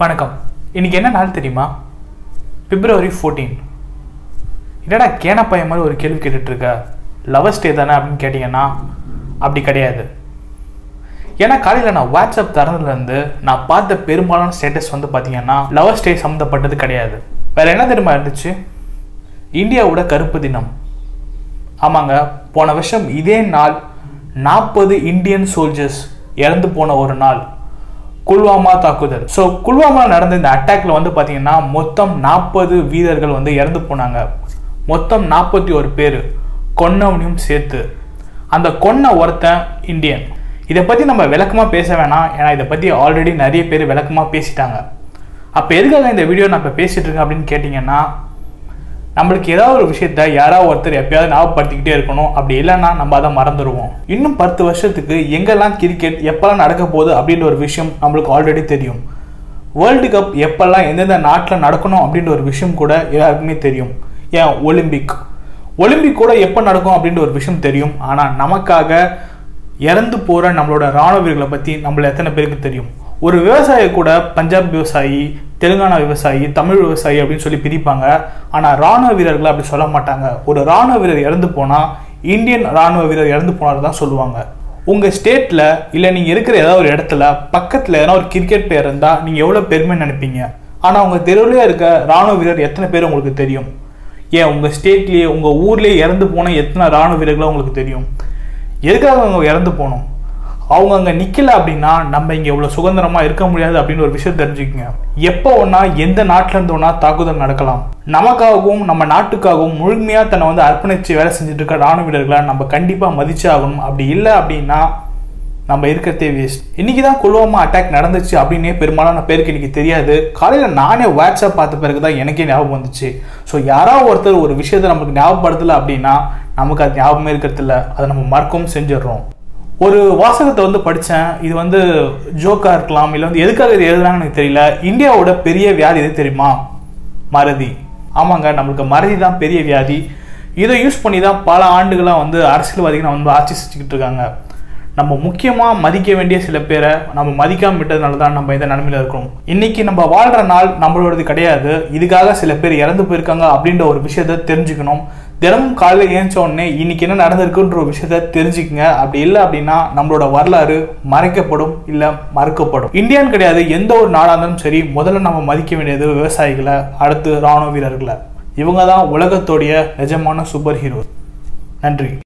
வணக்கம் இன்னைக்கு என்ன நாள் தெரியுமா பிப்ரவரி ஃபோர்டீன் என்னடா கேன பையன் மாதிரி ஒரு கேள்வி கேட்டுட்டு இருக்க லவர்ஸ் டே தானே அப்படின்னு கேட்டிங்கன்னா அப்படி கிடையாது ஏன்னா காலையில் நான் வாட்ஸ்அப் திறந்ததுலேருந்து நான் பார்த்த பெரும்பாலான ஸ்டேட்டஸ் வந்து பார்த்தீங்கன்னா லவர்ஸ் டே சம்மந்தப்பட்டது கிடையாது வேற என்ன தெரியுமா இருந்துச்சு இந்தியாவோட கருப்பு தினம் ஆமாங்க போன வருஷம் இதே நாள் நாற்பது இந்தியன் சோல்ஜர்ஸ் இறந்து போன ஒரு நாள் குல்வாமா தாக்குதல் ஸோ குல்வாமா நடந்த இந்த அட்டாக்ல வந்து பார்த்தீங்கன்னா மொத்தம் நாற்பது வீரர்கள் வந்து இறந்து போனாங்க மொத்தம் நாற்பத்தி ஒரு பேர் கொன்னவனையும் சேர்த்து அந்த கொன்ன ஒருத்தன் இந்தியன் இதை பற்றி நம்ம விளக்கமாக பேச வேணாம் ஏன்னா இதை பற்றி ஆல்ரெடி நிறைய பேர் விளக்கமாக பேசிட்டாங்க அப்போ எதுக்காக இந்த வீடியோ நான் இப்போ பேசிட்டு இருக்கேன் அப்படின்னு கேட்டிங்கன்னா நம்மளுக்கு ஏதாவது ஒரு விஷயத்த யாராவது ஒருத்தர் எப்பயாவது ஞாபகப்படுத்திக்கிட்டே இருக்கணும் அப்படி இல்லைன்னா நம்ம அதை மறந்துடுவோம் இன்னும் பத்து வருஷத்துக்கு எங்கெல்லாம் கிரிக்கெட் எப்பெல்லாம் நடக்க போகுது அப்படின்ற ஒரு விஷயம் நம்மளுக்கு ஆல்ரெடி தெரியும் வேர்ல்டு கப் எப்பெல்லாம் எந்தெந்த நாட்டில் நடக்கணும் அப்படின்ற ஒரு விஷயம் கூட எல்லாருக்குமே தெரியும் ஏன் ஒலிம்பிக் ஒலிம்பிக் கூட எப்போ நடக்கும் அப்படின்ற ஒரு விஷயம் தெரியும் ஆனால் நமக்காக இறந்து போகிற நம்மளோட ராணுவ வீரர்களை பற்றி நம்மள எத்தனை பேருக்கு தெரியும் ஒரு விவசாயி கூட பஞ்சாப் விவசாயி தெலுங்கானா விவசாயி தமிழ் விவசாயி அப்படின்னு சொல்லி பிரிப்பாங்க ஆனால் ராணுவ வீரர்களை அப்படி சொல்ல மாட்டாங்க ஒரு ராணுவ வீரர் இறந்து போனால் இந்தியன் ராணுவ வீரர் இறந்து போனார் தான் சொல்லுவாங்க உங்கள் ஸ்டேட்டில் இல்லை நீங்கள் இருக்கிற ஏதாவது ஒரு இடத்துல பக்கத்தில் எதனா ஒரு கிரிக்கெட் பிளேயர் இருந்தால் நீங்கள் எவ்வளோ பெருமை நினைப்பீங்க ஆனால் உங்கள் தெருவிலே இருக்க ராணுவ வீரர் எத்தனை பேர் உங்களுக்கு தெரியும் ஏன் உங்கள் ஸ்டேட்லேயே உங்கள் ஊர்லேயே இறந்து போன எத்தனை ராணுவ வீரர்களோ உங்களுக்கு தெரியும் எதுக்காக அவங்க இறந்து போகணும் அவங்க அங்கே நிற்கல அப்படின்னா நம்ம இங்கே இவ்வளோ சுதந்திரமாக இருக்க முடியாது அப்படின்னு ஒரு விஷயம் தெரிஞ்சுக்கங்க எப்போ ஒன்றா எந்த நாட்டில் இருந்து ஒன்றா தாக்குதல் நடக்கலாம் நமக்காகவும் நம்ம நாட்டுக்காகவும் முழுமையாக தன்னை வந்து அர்ப்பணித்து வேலை செஞ்சுட்டு இருக்க ராணுவ வீரர்களை நம்ம கண்டிப்பாக மதிச்சு ஆகணும் அப்படி இல்லை அப்படின்னா நம்ம இருக்கிறதே வேஸ்ட் இன்னைக்கு தான் குல்வாமா அட்டாக் நடந்துச்சு அப்படின்னே பெரும்பாலான பேருக்கு இன்னைக்கு தெரியாது காலையில் நானே வாட்ஸ்அப் பார்த்த பிறகு தான் எனக்கே ஞாபகம் வந்துச்சு ஸோ யாராவது ஒருத்தர் ஒரு விஷயத்தை நமக்கு ஞாபகப்படுத்தலை அப்படின்னா நமக்கு அது ஞாபகமே இருக்கிறதில்ல அதை நம்ம மறக்கவும் செஞ்சிடுறோம் ஒரு வாசகத்தை வந்து படித்தேன் இது வந்து ஜோக்காக இருக்கலாம் இல்லை வந்து எதுக்காக இது எழுதுனாங்கன்னு எனக்கு தெரியல இந்தியாவோட பெரிய வியாதி எது தெரியுமா மறதி ஆமாங்க நம்மளுக்கு மறதி தான் பெரிய வியாதி இதை யூஸ் பண்ணி தான் பல ஆண்டுகளாக வந்து அரசியல்வாதிகள் வந்து ஆட்சி செஞ்சுக்கிட்டு இருக்காங்க நம்ம முக்கியமாக மதிக்க வேண்டிய சில பேரை நம்ம மதிக்காம விட்டதுனால தான் நம்ம இந்த நிலமையில இருக்கோம் இன்னைக்கு நம்ம வாழ்கிற நாள் நம்மளோடது கிடையாது இதுக்காக சில பேர் இறந்து போயிருக்காங்க அப்படின்ற ஒரு விஷயத்த தெரிஞ்சுக்கணும் தினமும் காலையில் ஏஞ்ச உடனே இன்னைக்கு என்ன நடந்திருக்குன்ற ஒரு விஷயத்த தெரிஞ்சுக்கங்க அப்படி இல்லை அப்படின்னா நம்மளோட வரலாறு மறைக்கப்படும் இல்லை மறுக்கப்படும் இந்தியான்னு கிடையாது எந்த ஒரு நாடாக இருந்தாலும் சரி முதல்ல நம்ம மதிக்க வேண்டியது விவசாயிகளை அடுத்து ராணுவ வீரர்களை இவங்க தான் உலகத்தோடைய நிஜமான சூப்பர் ஹீரோ நன்றி